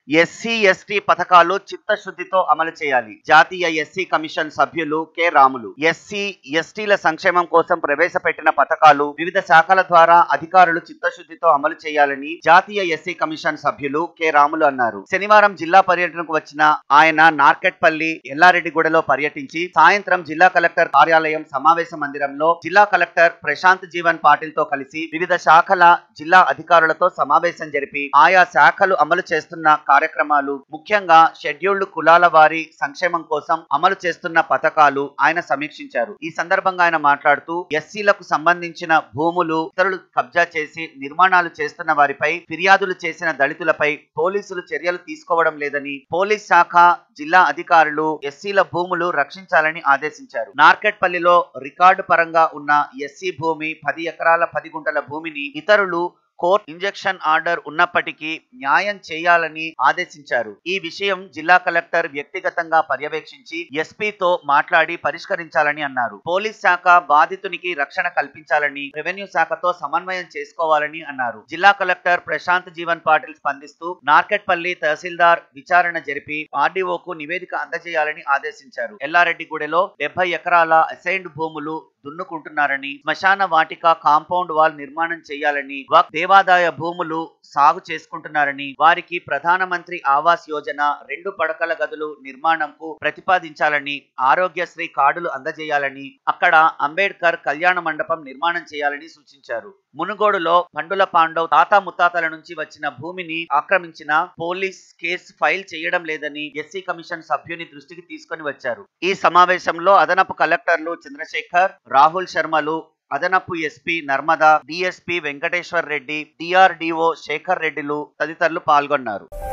SC ST పథకాలు చిత్తశుద్ధితో అమలు చేయాలి జాతీయ ఎస్సీ కమిషన్ సభ్యులు కె రాములు ఎస్సీ ఎస్టీల సంక్షేమం కోసం ప్రవేశపెట్టిన పథకాలు వివిధ శాఖల ద్వారా అధికారులు చిత్తశుద్ధితో అమలు చేయాలని జాతీయ ఎస్సీ కమిషన్ సభ్యులు కె రాములు అన్నారు శనివారం జిల్లా పర్యటనకు వచ్చిన ఆయన నార్కెట్పల్లి ఎల్లారెడ్డిగూడలో పర్యటించి సాయంత్రం జిల్లా కలెక్టర్ కార్యాలయం సమావేశ మందిరంలో జిల్లా కలెక్టర్ ప్రశాంత్ జీవన్ పాటిల్ తో కలిసి వివిధ శాఖల జిల్లా అధికారులతో సమావేశం జరిపి ఆయా శాఖలు అమలు చేస్తున్న కార్యక్రమాలు ముఖ్యంగా షెడ్యూల్డ్ కులాల వారి సంక్షేమం కోసం అమలు చేస్తున్న పథకాలు ఆయన సమీక్షించారు ఈ సందర్భంగా ఆయన మాట్లాడుతూ ఎస్సీలకు సంబంధించిన భూములు ఇతరులు కబ్జా చేసి నిర్మాణాలు చేస్తున్న వారిపై ఫిర్యాదులు చేసిన దళితులపై పోలీసులు చర్యలు తీసుకోవడం లేదని పోలీస్ శాఖ జిల్లా అధికారులు ఎస్సీల భూములు రక్షించాలని ఆదేశించారు నార్కెట్పల్లిలో రికార్డు పరంగా ఉన్న ఎస్సీ భూమి పది ఎకరాల పది గుంటల భూమిని ఇతరులు కోర్ట్ ఇంజెక్షన్ ఆర్డర్ ఉన్నప్పటికీ న్యాయం చేయాలని ఆదేశించారు ఈ విషయం జిల్లా కలెక్టర్ వ్యక్తిగతంగా పర్యవేక్షించి ఎస్పీతో మాట్లాడి పరిష్కరించాలని అన్నారు పోలీస్ శాఖ బాధితునికి రక్షణ కల్పించాలని రెవెన్యూ శాఖతో సమన్వయం చేసుకోవాలని అన్నారు జిల్లా కలెక్టర్ ప్రశాంత్ జీవన్ పాటిల్ స్పందిస్తూ నార్కెట్పల్లి తహసీల్దార్ విచారణ జరిపి ఆర్డీఓకు నివేదిక అందజేయాలని ఆదేశించారు ఎల్లారెడ్డిగూడెలో డెబ్బై ఎకరాల అసైన్డ్ భూములు దున్నుకుంటున్నారని శ్మశాన వాటిక కాంపౌండ్ వాల్ నిర్మాణం చేయాలని వక్ దేవాదాయ భూములు సాగు చేసుకుంటున్నారని వారికి ప్రధానమంత్రి ఆవాస్ యోజన రెండు పడకల గదులు నిర్మాణంకు ప్రతిపాదించాలని ఆరోగ్యశ్రీ కార్డులు అందజేయాలని అక్కడ అంబేద్కర్ కళ్యాణ మండపం నిర్మాణం చేయాలని సూచించారు మునుగోడులో పండుల పాండవ్ తాత ముత్తాతల నుంచి వచ్చిన భూమిని ఆక్రమించిన పోలీస్ కేసు ఫైల్ చేయడం లేదని ఎస్సీ కమిషన్ సభ్యుని దృష్టికి తీసుకొని వచ్చారు ఈ సమావేశంలో అదనపు కలెక్టర్లు చంద్రశేఖర్ రాహుల్ శర్మలు అదనపు SP Narmada DSP Venkateshwar Reddy DRDO Shekar రెడ్డిలు తదితరులు పాల్గొన్నారు